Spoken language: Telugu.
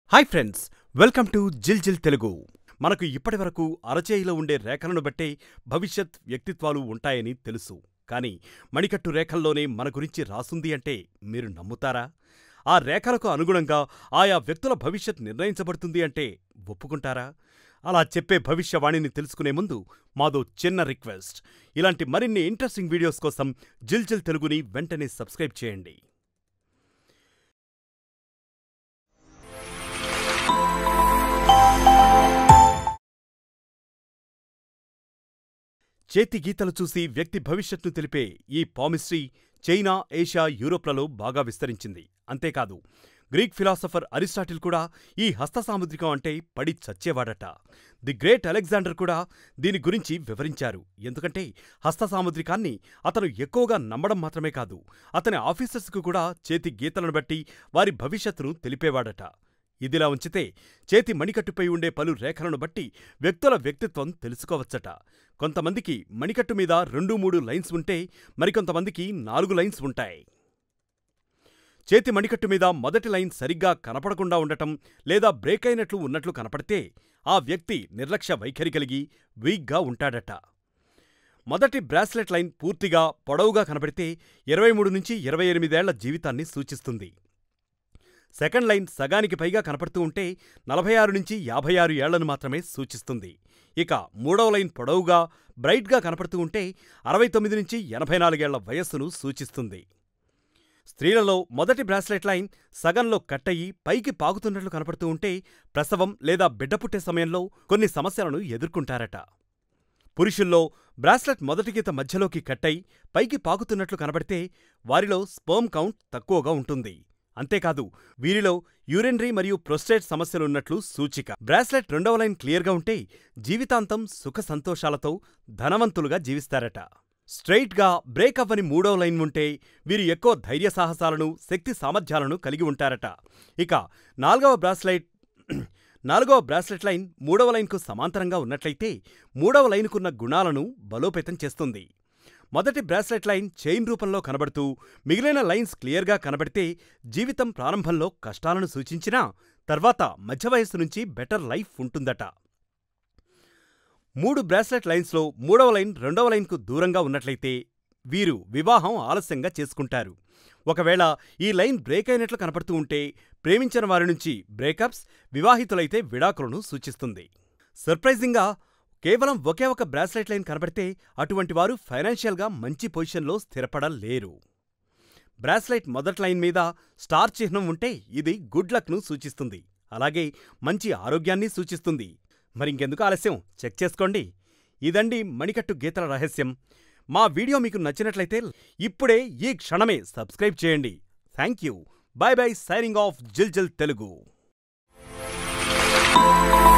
హాయ్ ఫ్రెండ్స్ వెల్కమ్ టు జిల్ జిల్ తెలుగు మనకు ఇప్పటివరకు అరచేయిలో ఉండే రేఖలను బట్టే భవిష్యత్ వ్యక్తిత్వాలు ఉంటాయని తెలుసు కానీ మణికట్టు రేఖల్లోనే మన గురించి రాసుంది అంటే మీరు నమ్ముతారా ఆ రేఖలకు అనుగుణంగా ఆయా వ్యక్తుల భవిష్యత్ నిర్ణయించబడుతుంది అంటే ఒప్పుకుంటారా అలా చెప్పే భవిష్యవాణిని తెలుసుకునే ముందు మాదో చిన్న రిక్వెస్ట్ ఇలాంటి మరిన్ని ఇంట్రెస్టింగ్ వీడియోస్ కోసం జిల్ జిల్ తెలుగుని వెంటనే సబ్స్క్రైబ్ చేయండి చేతి గీతలు చూసి వ్యక్తి భవిష్యత్తును తెలిపే ఈ పామిస్ట్రీ చైనా ఏషియా యూరోప్లలో బాగా విస్తరించింది అంతేకాదు గ్రీక్ ఫిలాసఫర్ అరిస్టాటిల్ కూడా ఈ హస్త సాముద్రికం అంటే పడి చచ్చేవాడట ది గ్రేట్ అలెగ్జాండర్ కూడా దీని గురించి వివరించారు ఎందుకంటే హస్త సాముద్రికాన్ని అతను ఎక్కువగా నమ్మడం మాత్రమే కాదు అతని ఆఫీసర్స్కు కూడా చేతి గీతలను బట్టి వారి భవిష్యత్తును తెలిపేవాడట ఇదిలా ఉంచితే చేతి మణికట్టుపై ఉండే పలు రేఖలను బట్టి వ్యక్తుల వ్యక్తిత్వం తెలుసుకోవచ్చట కొంతమందికి మణికట్టు మీద రెండు మూడు లైన్స్ ఉంటే మరికొంతమందికి నాలుగు లైన్స్ ఉంటాయి చేతి మణికట్టు మీద మొదటి లైన్ సరిగ్గా కనపడకుండా ఉండటం లేదా బ్రేక్ అయినట్లు ఉన్నట్లు కనపడితే ఆ వ్యక్తి నిర్లక్ష్య వైఖరి కలిగి వీక్గా ఉంటాడట మొదటి బ్రాస్లెట్ లైన్ పూర్తిగా పొడవుగా కనబడితే ఇరవై మూడు నుంచి ఇరవై ఎనిమిదేళ్ల జీవితాన్ని సూచిస్తుంది సెకండ్ లైన్ సగానికి పైగా కనపడుతూ ఉంటే నలభై ఆరు నుంచి యాభై ఆరు ఏళ్లను మాత్రమే సూచిస్తుంది ఇక మూడవ లైన్ పొడవుగా బ్రైట్గా కనపడుతూ ఉంటే అరవై తొమ్మిది నుంచి ఎనభై నాలుగేళ్ల వయస్సును సూచిస్తుంది స్త్రీలలో మొదటి బ్రాస్లెట్ లైన్ సగంలో కట్టయి పైకి పాకుతున్నట్లు కనపడుతూ ఉంటే ప్రసవం లేదా బిడ్డ పుట్టే సమయంలో కొన్ని సమస్యలను ఎదుర్కొంటారట పురుషుల్లో బ్రాస్లెట్ మొదటి గీత మధ్యలోకి కట్టై పైకి పాకుతున్నట్లు కనబడితే వారిలో స్పర్మ్ కౌంట్ తక్కువగా ఉంటుంది అంతేకాదు వీరిలో యూరినరీ మరియు ప్రొస్టేట్ సమస్యలున్నట్లు సూచిక బ్రాస్లెట్ రెండవ లైన్ క్లియర్గా ఉంటే జీవితాంతం సుఖ సంతోషాలతో ధనవంతులుగా జీవిస్తారట స్ట్రెయిట్గా బ్రేక్ అవ్వని మూడవ లైన్ ఉంటే వీరు ఎక్కువ ధైర్య సాహసాలను శక్తి సామర్థ్యాలను కలిగి ఉంటారట ఇక నాలుగవ బ్రాస్లైట్ నాలుగవ బ్రాస్లెట్ లైన్ మూడవ లైన్కు సమాంతరంగా ఉన్నట్లయితే మూడవ లైన్కున్న గుణాలను బలోపేతం చేస్తుంది మొదటి బ్రాస్లెట్ లైన్ చైన్ రూపంలో కనబడుతూ మిగిలిన లైన్స్ క్లియర్గా కనబడితే జీవితం ప్రారంభంలో కష్టాలను సూచించినా తర్వాత మధ్య వయస్సు నుంచి బెటర్ లైఫ్ ఉంటుందట మూడు బ్రాస్లెట్ లైన్స్లో మూడవ లైన్ రెండవ లైన్కు దూరంగా ఉన్నట్లయితే వీరు వివాహం ఆలస్యంగా చేసుకుంటారు ఒకవేళ ఈ లైన్ బ్రేక్ అయినట్లు కనపడుతూ ఉంటే ప్రేమించిన వారి నుంచి బ్రేకప్స్ వివాహితులైతే విడాకులను సూచిస్తుంది సర్ప్రైజింగ్గా కేవలం ఒకే ఒక బ్రాస్లెట్ లైన్ కనబడితే అటువంటి వారు ఫైనాన్షియల్గా మంచి పొజిషన్లో స్థిరపడలేరు బ్రాస్లెట్ మొదటి లైన్ మీద స్టార్ చిహ్నం ఉంటే ఇది గుడ్ లక్ను సూచిస్తుంది అలాగే మంచి ఆరోగ్యాన్ని సూచిస్తుంది మరింకెందుకు ఆలస్యం చెక్ చేసుకోండి ఇదండి మణికట్టు గీతల రహస్యం మా వీడియో మీకు నచ్చినట్లయితే ఇప్పుడే ఈ క్షణమే సబ్స్క్రైబ్ చేయండి thank you bye bye signing off Jil Jil Telugu